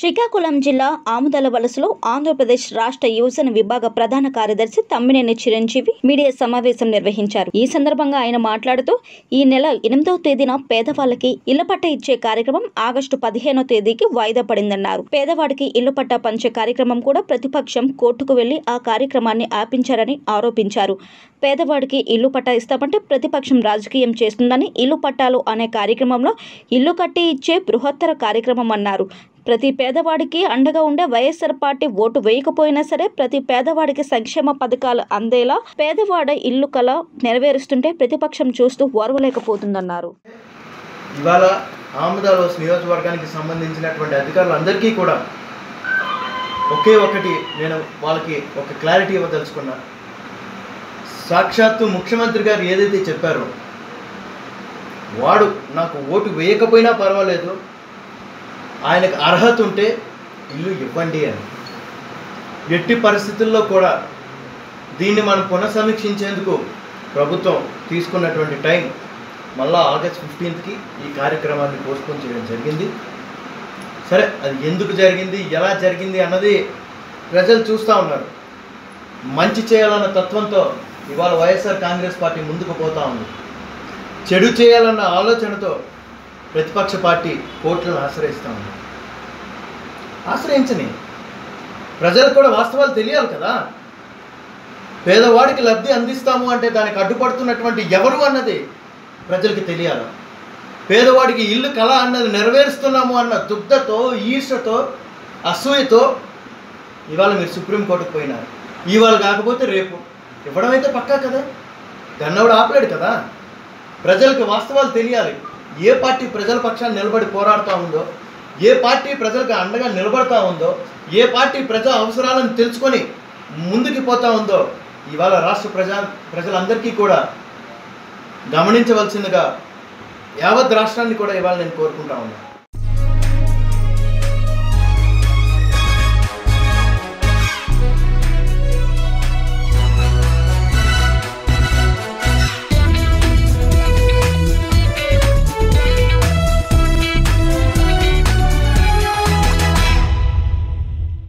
శ్రీకాకుళం జిల్లా ఆముదల వలసలో ఆంధ్రప్రదేశ్ రాష్ట్ర యువజన విభాగ ప్రధాన కార్యదర్శి తమ్మినేని చిరంజీవి మీడియా సమావేశం నిర్వహించారు ఈ సందర్భంగా ఆయన మాట్లాడుతూ ఈ నెల ఎనిమిదవ తేదీన పేదవాళ్ళకి ఇళ్ల పట్ట ఇచ్చే కార్యక్రమం ఆగస్టు పదిహేనో తేదీకి వాయిదా పడిందన్నారు పేదవాడికి ఇల్లు పట్ట పంచే కార్యక్రమం కూడా ప్రతిపక్షం కోర్టుకు వెళ్లి ఆ కార్యక్రమాన్ని ఆపించారని ఆరోపించారు పేదవాడికి ఇల్లు పట్టా ఇస్తామంటే ప్రతిపక్షం రాజకీయం చేస్తుందని ఇల్లు పట్టాలు అనే కార్యక్రమంలో ఇల్లు కట్టి ఇచ్చే బృహత్తర కార్యక్రమం అన్నారు ప్రతి పేదవాడికి అండగా ఉండే వైఎస్ఆర్ పార్టీ ఓటు వేయకపోయినా సరే ప్రతి పేదవాడికి సంక్షేమ పథకాలు అందేలా పేదవాడ ఇల్లు కల నెరవేరుస్తుంటే ప్రతిపక్షం చూస్తూ ఓర్వలేకపోతుందన్నారు ఇవాళ ఆమదాలోస్ నియోజకవర్గానికి సంబంధించినటువంటి అధికారులందరికీ కూడా ఒకే ఒకటి నేను వాళ్ళకి ఒక క్లారిటీ ఇవ్వదలుచుకున్నా సాక్షాత్తు ముఖ్యమంత్రి గారు ఏదైతే చెప్పారో వాడు నాకు ఓటు వేయకపోయినా పర్వాలేదు ఆయనకు అర్హత ఉంటే ఇల్లు ఇవ్వండి అని ఎట్టి పరిస్థితుల్లో కూడా దీన్ని మనం పునఃసమీక్షించేందుకు ప్రభుత్వం తీసుకున్నటువంటి టైం మళ్ళా ఆగస్ట్ ఫిఫ్టీన్త్కి ఈ కార్యక్రమాన్ని పోస్ట్పోన్ చేయడం జరిగింది సరే అది ఎందుకు జరిగింది ఎలా జరిగింది అన్నది ప్రజలు చూస్తూ ఉన్నారు మంచి చేయాలన్న తత్వంతో ఇవాళ వైఎస్ఆర్ కాంగ్రెస్ పార్టీ ముందుకు పోతా ఉంది చెడు చేయాలన్న ఆలోచనతో ప్రతిపక్ష పార్టీ కోర్టులను ఆశ్రయిస్తూ ఉంది ఆశ్రయించని ప్రజలకు కూడా వాస్తవాలు తెలియాలి కదా పేదవాడికి లబ్ధి అందిస్తాము అంటే దానికి అడ్డుపడుతున్నటువంటి ఎవరు అన్నది ప్రజలకి తెలియాలి పేదవాడికి ఇల్లు కళ అన్నది నెరవేరుస్తున్నాము అన్న దుగ్ధతో ఈర్షతో అసూయతో ఇవాళ మీరు సుప్రీంకోర్టుకు పోయినారు ఇవాళ కాకపోతే రేపు ఇవ్వడం అయితే పక్కా కదా గన్నవుడు ఆపలేడు కదా ప్రజలకు వాస్తవాలు తెలియాలి ఏ పార్టీ ప్రజల పక్షాన్ని నిలబడి పోరాడుతూ ఉందో ఏ పార్టీ ప్రజలకు అండగా నిలబడతా ఉందో ఏ పార్టీ ప్రజా అవసరాలను తెలుసుకొని ముందుకు పోతా ఉందో ఇవాళ రాష్ట్ర ప్రజా ప్రజలందరికీ కూడా గమనించవలసిందిగా యావత్ రాష్ట్రాన్ని కూడా ఇవాళ నేను కోరుకుంటా ఉన్నాను